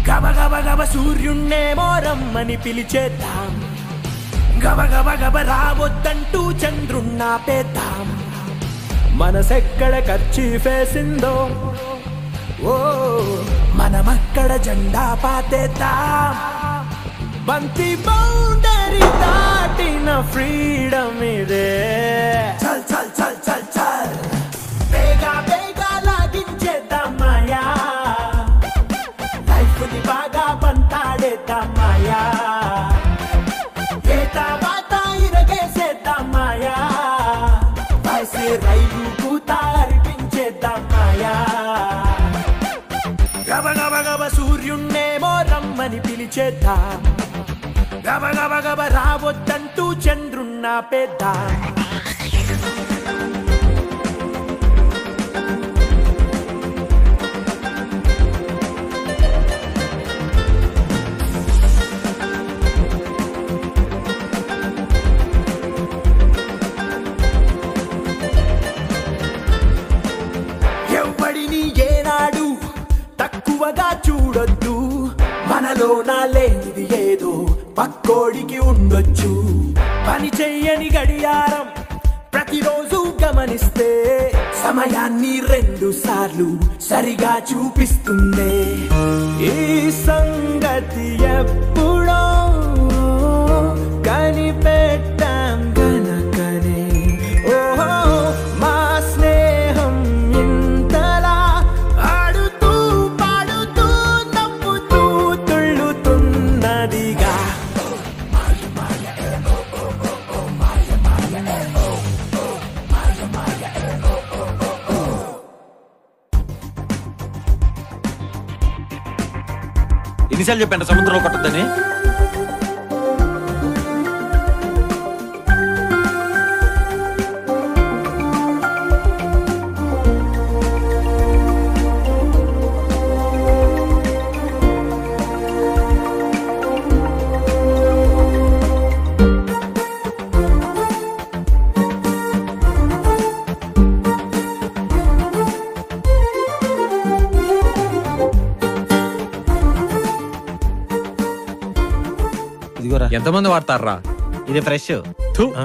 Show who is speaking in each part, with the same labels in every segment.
Speaker 1: గబ గబ గబ సూర్యున్నేమో రమ్మని పిలిచేద్దాం గబ గబ గబ రావద్దంటూ చంద్రున్నా పేద్దాం మనసెక్కడ ఖర్చు ఫేసిందో ఓ మనమక్కడ జెండా పాతేద్దాం బంతి బౌండరీ దాటిన ఫ్రీడమ్ ఇదే చల్ చల్ చల్ చల్ చల్ బేగా బేగా లాగించేద్దాం మాయా లైఫ్ ని బాగా పంతాడేద్దాం మాయా ఏ తర్వాత ఇరగేసేద్దాం మాయా వయసే రైలు కూత అర్పించేద్దాం మాయా గబ గబ గబ సూర్యున్నేమో రమ్మని పిలిచేద్దాం గబ గబ గబ రావద్దంటూ చంద్రున్న పెద్దాం ఎవ్వడిని ఏనాడు తక్కువగా చూడొద్దు మనలో నా లేనిది ఏదో పక్కోడికి ఉండొచ్చు పని చెయ్యని గడియారం ప్రతిరోజు గమనిస్తే సమయాన్ని రెండు సార్లు సరిగా చూపిస్తుంది ఈ సంగతి ఎప్పుడో కనిపెట్టాం గనకనే ఓహో మా స్నేహం ఇంతలా ఆడుతూ పాడుతూ తప్పుతూ తుళ్ళుతున్నదిగా
Speaker 2: ఎన్నిసార్లు చెప్పండి సముద్రంలో కొట్టద్దని ఇదిగోరా
Speaker 3: ఎంతమంది వాడతారా
Speaker 2: ఇది ఫ్రెష్
Speaker 3: ఆ?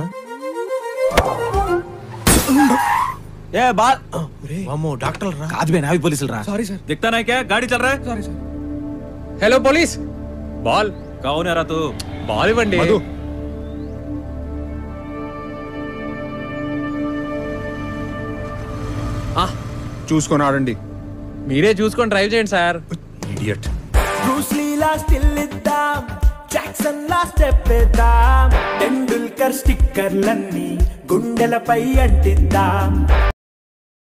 Speaker 2: ఏ బాల్
Speaker 3: అమ్మో డాక్టర్ రా
Speaker 2: కాదు బే నావి పోలీసులు రా
Speaker 3: సారీ సార్
Speaker 2: దిక్తా నాయకే గాడి చల్ రా
Speaker 3: సారీ సార్ హలో పోలీస్ బాల్
Speaker 2: కౌన్ రా తూ
Speaker 3: బాల్ ఇవ్వండి
Speaker 4: మధు.
Speaker 3: ఆ,
Speaker 4: చూసుకొని ఆడండి
Speaker 3: మీరే చూసుకొని డ్రైవ్ చేయండి సార్
Speaker 4: ఇడియట్
Speaker 1: బ్రూస్ లీలా స్టిల్ ఇద్దాం జాక్సన్ లా స్టెప్ ఇద్దాం టెండూల్కర్ స్టిక్కర్లన్నీ గుండెలపై అంటిద్దాం